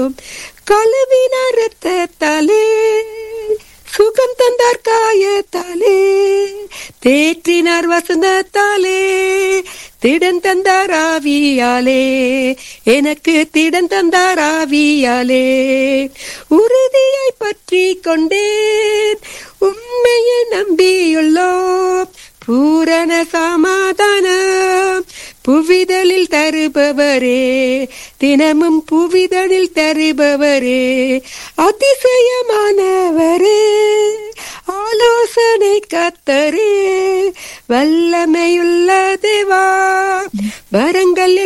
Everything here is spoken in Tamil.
கழுவினார் ரத்தத்தாலே சுகம் தந்தார் காயத்தாலே தேற்றினார் வசந்தத்தாலே திடன் தந்தார் ஆவியாலே எனக்கு திடன் தந்தார் ஆவியாலே உறுதியை பற்றி கொண்டேன் உண்மையை நம்பியுள்ளோம் பூரண சமாதானம் புவிதலில் தருபவரே தினமும் புவிதலில் தருபவரே அதிசயமானவரே ஆலோசனை கத்தரே வல்லமையுள்ள தேவா வரங்கள்